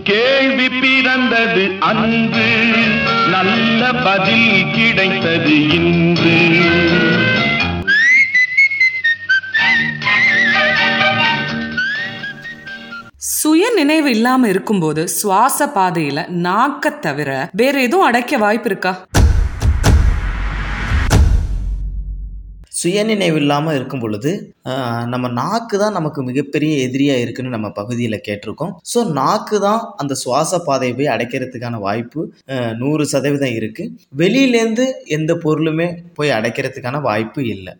கேள்வி பிறந்தது அன்று நல்ல பதில் கிடைத்தது இன்று சுய நினைவு இல்லாம இருக்கும்போது சுவாச பாதையில நாக்க தவிர வேற எதுவும் அடைக்க வாய்ப்பு இருக்கா சுயநினைவு இல்லாமல் இருக்கும் பொழுது ஆஹ், நம்ம நாக்கு தான் நமக்கு மிகப்பெரிய எதிரியாக இருக்குன்னு நம்ம பகுதியில் கேட்டிருக்கோம் ஸோ நாக்கு தான் அந்த சுவாச பாதையை போய் அடைக்கிறதுக்கான வாய்ப்பு ஆஹ், நூறு சதவீதம் இருக்குது வெளியிலேருந்து எந்த பொருளுமே போய் அடைக்கிறதுக்கான வாய்ப்பு இல்லை